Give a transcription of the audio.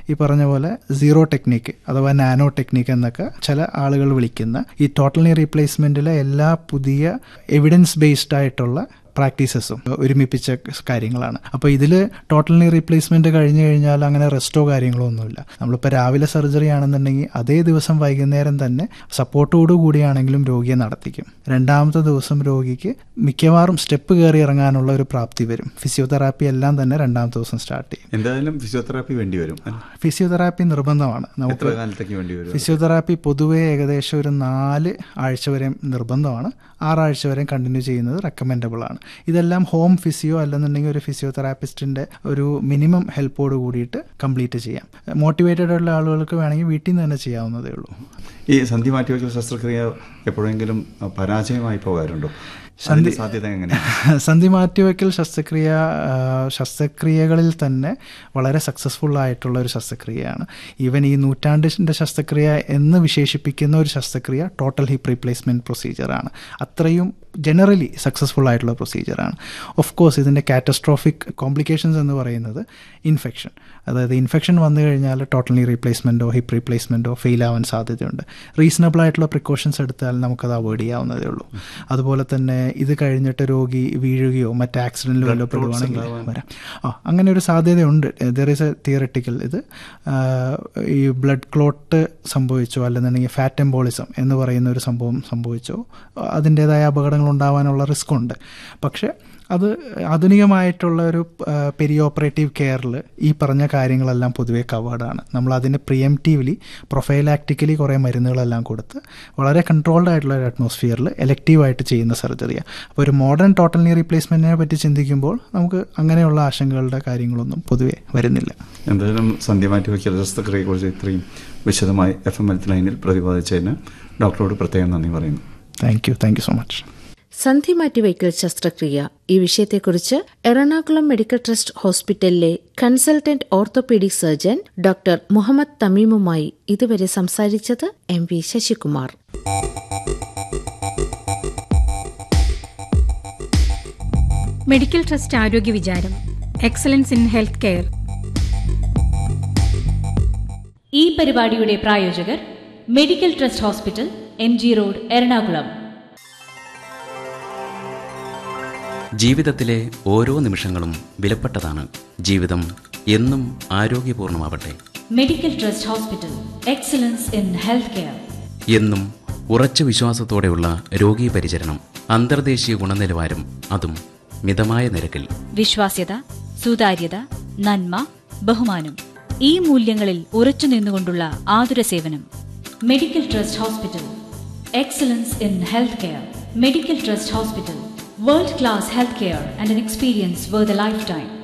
ഈ പറഞ്ഞ പോലെ സീറോ ടെക്നിക്ക് അഥവാ നാനോ ടെക്നിക്ക് എന്നൊക്കെ ചില ആളുകൾ വിളിക്കുന്ന ഈ ടോട്ടൽ നീ റീപ്ലേസ്മെൻറ്റിലെ എല്ലാ പുതിയ എവിഡൻസ് ബേസ്ഡ് ആയിട്ടുള്ള പ്രാക്ടീസസും ഒരുമിപ്പിച്ച കാര്യങ്ങളാണ് അപ്പോൾ ഇതിൽ ടോട്ടൽ നീ റീപ്ലേസ്മെൻറ്റ് കഴിഞ്ഞ് കഴിഞ്ഞാൽ അങ്ങനെ റെസ്റ്റോ കാര്യങ്ങളോ ഒന്നുമില്ല നമ്മളിപ്പോൾ രാവിലെ സർജറി ആണെന്നുണ്ടെങ്കിൽ അതേ ദിവസം വൈകുന്നേരം തന്നെ സപ്പോർട്ടോടു കൂടിയാണെങ്കിലും രോഗിയെ നടത്തിക്കും രണ്ടാമത്തെ ദിവസം രോഗിക്ക് മിക്കവാറും സ്റ്റെപ്പ് കയറി ഇറങ്ങാനുള്ള ഒരു പ്രാപ്തി വരും ഫിസിയോതെറാപ്പി എല്ലാം തന്നെ രണ്ടാമത്തെ ദിവസം സ്റ്റാർട്ട് ചെയ്യും എന്തായാലും ഫിസിയോതെറാപ്പി വേണ്ടി വരും അല്ലേ? ഫിസിയോതെറാപ്പി നിർബന്ധമാണ് നമുക്ക് എത്ര കാലത്തേക്ക് വേണ്ടി വരും ഫിസിയോതെറാപ്പി പൊതുവേ ഏകദേശം ഒരു നാല് ആഴ്ച വരെ നിർബന്ധമാണ് ആറാഴ്ച വരെ കണ്ടിന്യൂ ചെയ്യുന്നത് റെക്കമെൻഡബിൾ ആണ് ഇതെല്ലാം ഹോം ഫിസിയോ അല്ലെന്നുണ്ടെങ്കിൽ ഒരു ഫിസിയോതെറാപ്പിസ്റ്റിൻ്റെ ഒരു മിനിമം ഹെൽപ്പോട് കൂടിയിട്ട് കംപ്ലീറ്റ് ചെയ്യാം മോട്ടിവേറ്റഡ് ഉള്ള ആളുകൾക്ക് വേണമെങ്കിൽ വീട്ടിൽ നിന്ന് തന്നെ ചെയ്യാവുന്നതേ ഉള്ളൂ ഈ സന്ധി മാറ്റിവെക്കൽ ശസ്ത്രക്രിയ എപ്പോഴെങ്കിലും അഹ്, പരാജയമായി പോകാറുണ്ടോ അതിന്റെ സാധ്യത എങ്ങനെയാണ് സന്ധി മാറ്റിവെക്കൽ ശസ്ത്രക്രിയ ആ, ശസ്ത്രക്രിയകളിൽ തന്നെ വളരെ സക്സസ്ഫുൾ ആയിട്ടുള്ള ഒരു ശസ്ത്രക്രിയയാണ് ഈവൻ ഈ നൂറ്റാണ്ടിൻ്റെ ശസ്ത്രക്രിയ എന്ന് വിശേഷിപ്പിക്കുന്ന ഒരു ശസ്ത്രക്രിയ ടോട്ടൽ ഹിപ്പ് റീപ്ലേസ്മെൻറ്റ് പ്രൊസീജിയറാണ് അത്രയും ജനറലി സക്സസ്ഫുൾ ആയിട്ടുള്ള പ്രൊസീജിയറാണ് ഓഫ് കോഴ്സ് ഇതിൻ്റെ കാറ്റസ്ട്രോഫിക് കോംപ്ലിക്കേഷൻസ് എന്ന് പറയുന്നത് ഇൻഫെക്ഷൻ അതായത് ഇൻഫെക്ഷൻ വന്നു കഴിഞ്ഞാൽ ടോട്ടൽ നീ റീപ്ലേസ്മെൻറ്റോ ഹിപ്പ് റീപ്ലേസ്മെൻറ്റോ ഫെയിൽ ആവാൻ സാധ്യതയുണ്ട് റീസണബിൾ ആയിട്ടുള്ള പ്രിക്കോഷൻസ് എടുത്താൽ നമുക്കത് അവോയ്ഡ് ചെയ്യാവുന്നതേ ഉള്ളൂ അതുപോലെ തന്നെ ഇത് കഴിഞ്ഞിട്ട് രോഗി വീഴുകയോ മറ്റ് ആക്സിഡൻറ്റിലോ വല്ലതും പെടുവാണെങ്കിൽ വരാം ആ അങ്ങനെ ഒരു സാധ്യതയുണ്ട് ദർ ഈസ് എ തിയറട്ടിക്കൽ ഇത് ആ, ഈ ബ്ലഡ് ക്ലോട്ട് സംഭവിച്ചോ അല്ലെന്നുണ്ടെങ്കിൽ ഫാറ്റ് എംബോളിസം എന്ന് പറയുന്ന ഒരു സംഭവം സംഭവിച്ചോ അതിൻ്റേതായ അപകടങ്ങൾ ഉണ്ടാവാനുള്ള റിസ്ക് ഉണ്ട് പക്ഷേ അത് ആധുനികമായിട്ടുള്ള ഒരു പെരി ഓപ്പറേറ്റീവ് കെയറിൽ ഈ പറഞ്ഞ കാര്യങ്ങളെല്ലാം പൊതുവേ കവേർഡാണ് നമ്മൾ അതിന് പ്രിയംറ്റീവ്ലി പ്രൊഫൈലാക്ടിക്കലി കുറേ മരുന്നുകളെല്ലാം കൊടുത്ത് വളരെ കൺട്രോൾഡ് ആയിട്ടുള്ള ഒരു അറ്റ്മോസ്ഫിയറിൽ എലക്റ്റീവായിട്ട് ചെയ്യുന്ന സർജറിയാണ് അപ്പോൾ ഒരു മോഡേൺ ടോട്ടൽ നീ റീപ്ലേസ്മെൻറ്റിനെ പറ്റി ചിന്തിക്കുമ്പോൾ നമുക്ക് അങ്ങനെയുള്ള ആശങ്കകളുടെ കാര്യങ്ങളൊന്നും പൊതുവേ വരുന്നില്ല എന്തായാലും സന്ധി മാറ്റിവെക്കൽ ശസ്ത്രക്രിയയെക്കുറിച്ച് ഇത്രയും വിശദമായി എഫ് എം ഹെൽത്ത് ലൈനിൽ പ്രതിപാദിച്ചതിന് ഡോക്ടറോട് പ്രത്യേകം നന്ദി പറയുന്നു thank you thank you so much സന്ധി മാറ്റിവയ്ക്കൽ ശസ്ത്രക്രിയ ഈ വിഷയത്തെക്കുറിച്ച് എറണാകുളം മെഡിക്കൽ ട്രസ്റ്റ് ഹോസ്പിറ്റലിലെ consultant orthopaedic surgeon doctor Muhammad തമീമുമായി ഇതുവരെ സംസാരിച്ചത് M V Sasikumar medical trust ആരോഗ്യ വിചാരം എക്സലൻസ് ഇൻ ഹെൽത്ത് കെയർ ഈ പരിപാടിയുടെ പ്രായോജകർ medical trust hospital M G road Ernakulam ജീവിതത്തിലെ ഓരോ നിമിഷങ്ങളും വിലപ്പെട്ടതാണ് ജീവിതം എന്നും ആരോഗ്യപൂർണമാവട്ടെ medical trust hospital excellence in health care എന്നും ഉറച്ച വിശ്വാസത്തോടെയുള്ള രോഗീ പരിചരണം അന്തർദേശീയ ഗുണനിലവാരം അതും മിതമായ നിരക്കിൽ വിശ്വാസ്യത സുതാര്യത നന്മ ബഹുമാനം ഈ മൂല്യങ്ങളിൽ ഉറച്ചു നിന്നുകൊണ്ടുള്ള ആതുര സേവനം medical trust hospital excellence in health care medical trust hospital world class health care and an experience where the life time